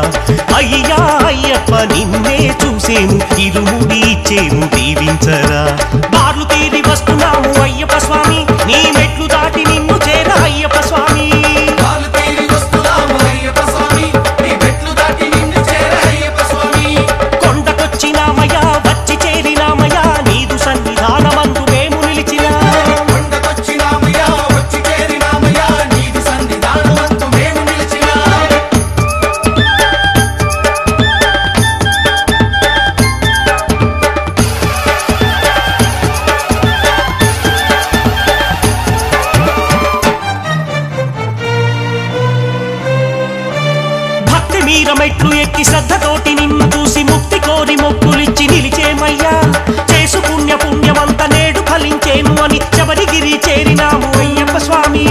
అయ్యా అయ్యప్ప నిన్నే చూసేము ఇరుముడి ఇచ్చేము దీవించరా బార్లు తీరి వస్తున్నాము అయ్యప్ప స్వామి నీ మెట్లు దాటి నిన్ను చేర అయ్యప్ప స్వామి కాలు తీరి వస్తున్నాము అయ్యప్ప స్వామి నీ మెట్లు దాటి నిన్ను చేర అయ్యప్ప స్వామి కొండకొచ్చినామయ్యా వచ్చి చేరినామయ్యా నీదు సన్నిధానమందు మేము నిలిచినా కొండకొచ్చినామయ్యా వచ్చి చేరినామయ్యా నీది సన్నిధానమందు మేము నిలిచినా భక్తి మీర మెట్లు ఎక్కి శ్రద్ధతోటి నిన్ను చూసి ముక్తి కోరి మొక్కులిచ్చి నిలిచేమయ్యా చేసు పుణ్య పుణ్యమంత నేడు ఫలించేను అని శబరిగిరి చేరినాము అయ్యప్ప స్వామి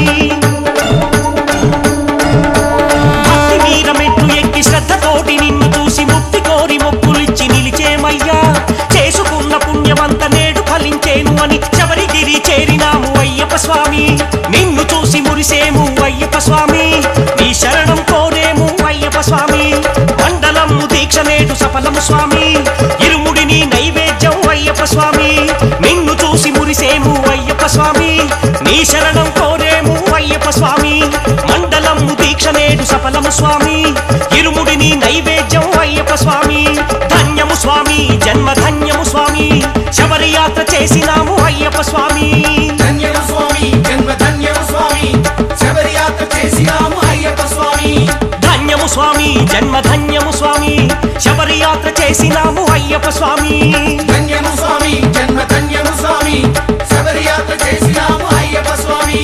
భక్తి మీర మెట్లు ఎక్కి శ్రద్ధతోటి నిన్ను చూసి ముక్తి కోరి మొక్కులిచ్చి నిలిచేమయ్యా చేసుకున్న పుణ్యమంత నేడు ఫలించేను అని శబరిగిరి చేరినాము అయ్యప్ప స్వామి నిన్ను చూసి మురిసేము అయ్యప్ప స్వామి నీ శరణం కోరేము అయ్యప్ప స్వామి మండలము దీక్ష నేడు సఫలము స్వామి ఇరుముడిని నైవేద్యం అయ్యప్ప స్వామి నిన్ను చూసి మురిసేము అయ్యప్ప స్వామి నీ శరణం కోరేము అయ్యప్ప స్వామి మండలము దీక్ష నేడు సఫలము స్వామి ఇరుముడిని నైవేద్యం అయ్యప్ప స్వామి ధన్యము స్వామి జన్మ ధన్యము స్వామి శబరి యాత్ర చేసినాము అయ్యప్ప స్వామి ధన్యము స్వామి జన్మ ధన్యము స్వామి శబరి యాత్ర చేసినాము అయ్యప్ప స్వామి ధన్యము స్వామి జన్మ ధన్యము స్వామి శబరి యాత్ర చేసినాము అయ్యప్ప స్వామి ధన్యము స్వామి జన్మ ధన్యము స్వామి శబరి యాత్ర చేసినాము అయ్యప్ప స్వామి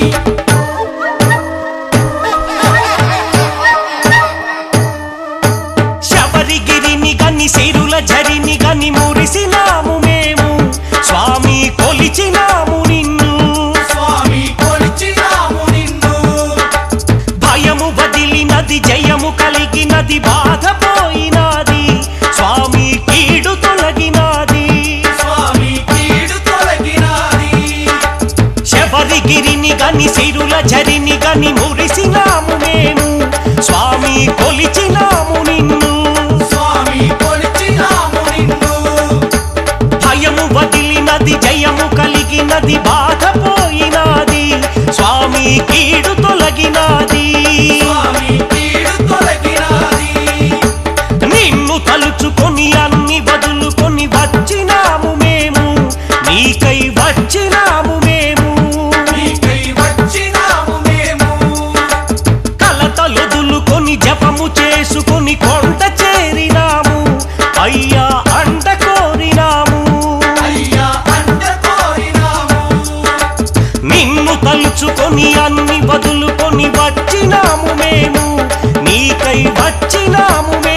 శబరిగిరిని గని సిరుల జరిని గని మురిసినాము మేము స్వామి కొలిచినాము నిన్ను స్వామి కొలిచినాము నిన్ను భయము వదిలినది జయము కలిగినది బాధ పోయినాది స్వామి కీడు తొలగినాది స్వామి కీడు తొలగినాది శబరిగిరిని గని సిరుల జరిని గని మురిసినాము మేము స్వామి కొలిచినాము నిన్ను స్వామి కొలిచినాము నిన్ను భయము వదిలినది జయము కలిగినది బాధ పోయినాది స్వామి కీడు తొలగినాది స్వామి కీడు తొలగినాది నిన్ను తలుచుకొని అన్ని వదులుకొని వచ్చినాము మేము నీకై వచ్చినాము మేము నీకై వచ్చినాము మేము కలతలొదులుకొని జపము చేసుకొని కొండ చేరినాము అయ్యా అండ కోరినాము అయ్యా అండ కోరినాము నిన్ను తలుచుకొని అన్ని వదులుకొని వచ్చినాము మేము నీకై వచ్చినాము